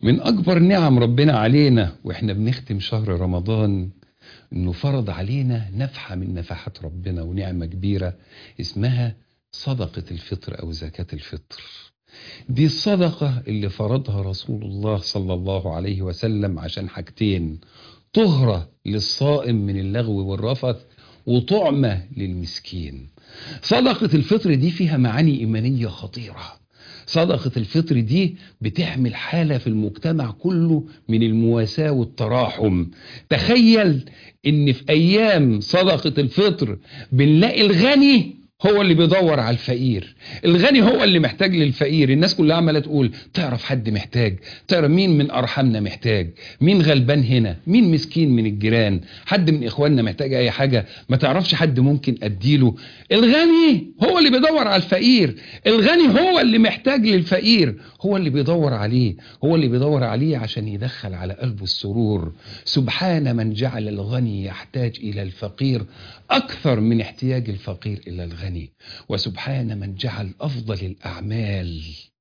من أكبر نعم ربنا علينا وإحنا بنختم شهر رمضان إنه فرض علينا نفحة من نفحات ربنا ونعمة كبيرة اسمها صدقة الفطر أو زكاة الفطر دي الصدقة اللي فرضها رسول الله صلى الله عليه وسلم عشان حاجتين طهرة للصائم من اللغو والرفث وطعمة للمسكين صدقة الفطر دي فيها معاني إيمانية خطيرة صدقة الفطر دي بتعمل حالة في المجتمع كله من المواساة والتراحم تخيل ان في ايام صدقة الفطر بنلاقي الغني هو اللي بيدور على الفقير الغني هو اللي محتاج للفقير الناس كلها عماله تقول تعرف حد محتاج تعرف مين من ارحامنا محتاج مين غلبان هنا مين مسكين من الجيران حد من اخواننا محتاج اي حاجه ما تعرفش حد ممكن اديله الغني هو اللي بيدور على الفقير الغني هو اللي محتاج للفقير هو اللي بيدور عليه هو اللي بيدور عليه عشان يدخل على قلبه السرور سبحان من جعل الغني يحتاج الى الفقير اكثر من احتياج الفقير الى الغني وسبحان من جعل افضل الاعمال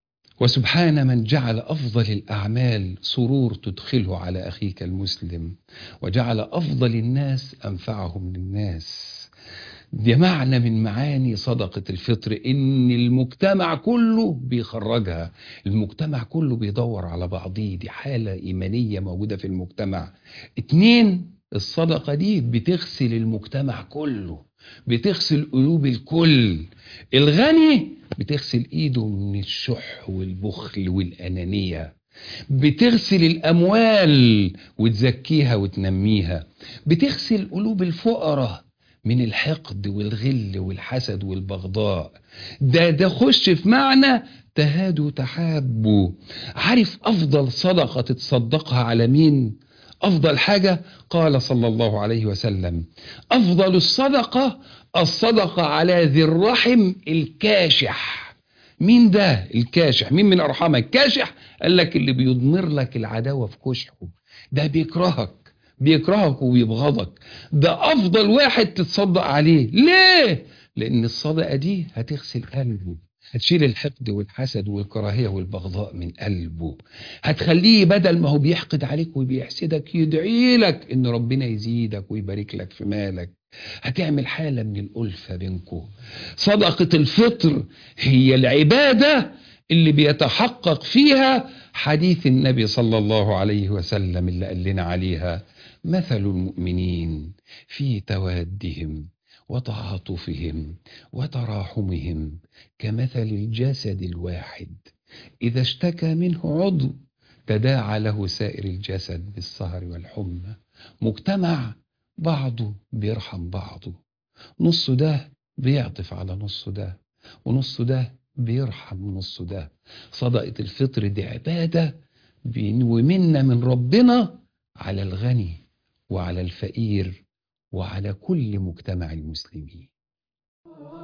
وسبحان من جعل افضل الاعمال سرور تدخله على اخيك المسلم وجعل افضل الناس انفعهم للناس ده معنى من معاني صدقة الفطر ان المجتمع كله بيخرجها المجتمع كله بيدور على بعضيه دي حالة ايمانية موجودة في المجتمع اتنين الصدقة دي بتغسل المجتمع كله بتغسل قلوب الكل الغني بتغسل ايده من الشح والبخل والانانيه بتغسل الاموال وتزكيها وتنميها بتغسل قلوب الفقراء من الحقد والغل والحسد والبغضاء ده ده خش في معنى تهادوا تحابوا عارف افضل صدقه تتصدقها على مين أفضل حاجة قال صلى الله عليه وسلم أفضل الصدقة الصدقة على ذي الرحم الكاشح مين ده الكاشح مين من أرحامك كاشح قال لك اللي بيضمر لك العداوة في كشحه ده بيكرهك بيكرهك وبيبغضك ده أفضل واحد تتصدق عليه ليه لأن الصدقة دي هتغسل قلبه هتشيل الحقد والحسد والكراهية والبغضاء من قلبه هتخليه بدل ما هو بيحقد عليك وبيحسدك يدعي لك ان ربنا يزيدك ويبارك لك في مالك هتعمل حالة من الألفة بينكم صدقة الفطر هي العبادة اللي بيتحقق فيها حديث النبي صلى الله عليه وسلم اللي قال لنا عليها مثل المؤمنين في توادهم وتعاطفهم وتراحمهم كمثل الجسد الواحد إذا اشتكى منه عضو تداعى له سائر الجسد بالسهر والحمى مجتمع بعضه بيرحم بعضه نص ده بيعطف على نص ده ونص ده بيرحم نص ده صدقة الفطر دي عبادة ومنا من ربنا على الغني وعلى الفقير وعلى كل مجتمع المسلمين